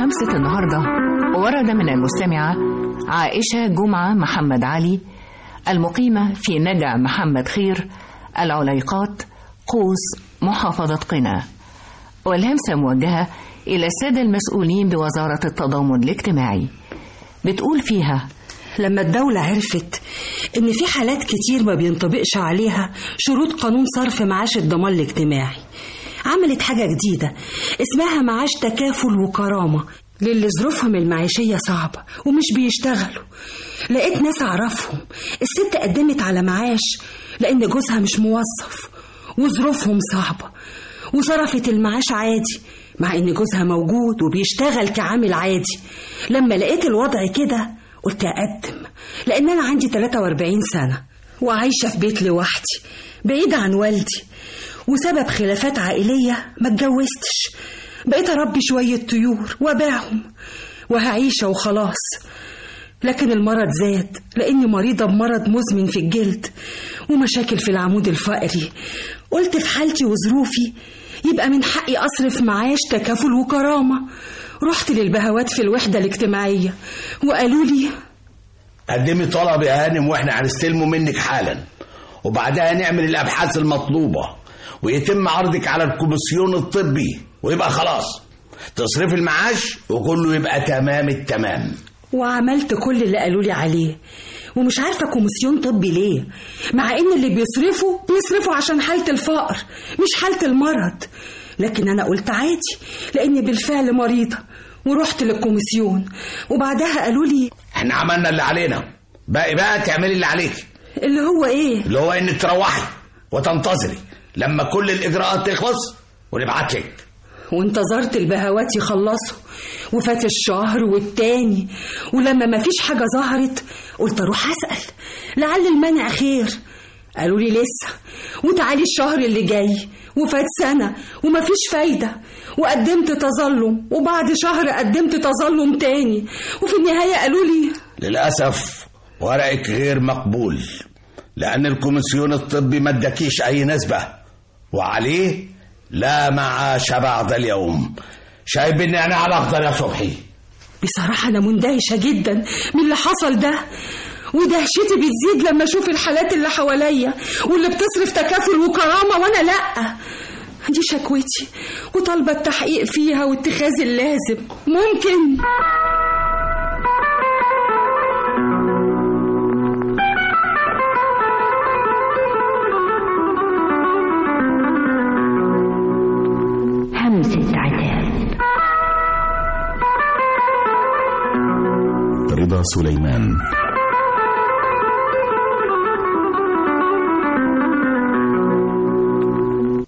همسة النهاردة ورد من المستمعة عائشة جمعة محمد علي المقيمة في نجع محمد خير العليقات قوس محافظة قنا والهمسة موجهة إلى السادة المسؤولين بوزارة التضامن الاجتماعي بتقول فيها لما الدولة عرفت إن في حالات كتير ما بينطبقش عليها شروط قانون صرف معاش الضمان الاجتماعي عملت حاجة جديدة اسمها معاش تكافل وكرامة للي ظروفهم المعيشية صعبة ومش بيشتغلوا لقيت ناس أعرفهم الست قدمت على معاش لأن جوزها مش موظف وظروفهم صعبة وصرفت المعاش عادي مع إن جوزها موجود وبيشتغل كعامل عادي لما لقيت الوضع كده قلت أقدم لأن أنا عندي 43 سنة وعايشة في بيت لوحدي بعيدة عن والدي وسبب خلافات عائلية ما اتجوزتش بقيت أربي شوية طيور وأبيعهم وهعيشة وخلاص لكن المرض زاد لأني مريضة بمرض مزمن في الجلد ومشاكل في العمود الفقري قلت في حالتي وظروفي يبقى من حقي أصرف معاش تكافل وكرامة رحت للبهوات في الوحدة الاجتماعية وقالوا لي قدمي طلب يا هانم واحنا هنستلمه منك حالا وبعدها نعمل الابحاث المطلوبه ويتم عرضك على الكوميسيون الطبي ويبقى خلاص تصريف المعاش وكله يبقى تمام التمام وعملت كل اللي قالوا لي عليه ومش عارفة كوميسيون طبي ليه مع ان اللي بيصرفوا بيصرفوا عشان حالة الفقر مش حالة المرض لكن انا قلت عادي لاني بالفعل مريضة ورحت للكوميسيون وبعدها قالوا لي احنا عملنا اللي علينا باقي بقى تعملي اللي عليك اللي هو ايه اللي هو انك تروحي وتنتظري لما كل الاجراءات تخلص ونبعت لك وانتظرت البهوات يخلصوا وفات الشهر والتاني ولما ما فيش حاجة ظهرت قلت اروح اسأل لعل المانع خير قالوا لي لسه وتعالي الشهر اللي جاي وفات سنة وما فيش فايدة وقدمت تظلم وبعد شهر قدمت تظلم تاني وفي النهاية قالوا لي للأسف ورقك غير مقبول لأن الكوميسيون الطبي ما اداكيش أي نسبة وعليه لا معاش بعد اليوم شايف إني أنا على أخضر يا صبحي بصراحة أنا مندهشة جدا من اللي حصل ده ودهشتي بتزيد لما أشوف الحالات اللي حواليا واللي بتصرف تكافل وكرامة وأنا لأ دي شكوتي وطالبة التحقيق فيها واتخاذ اللازم ممكن همسة عتاب رضا سليمان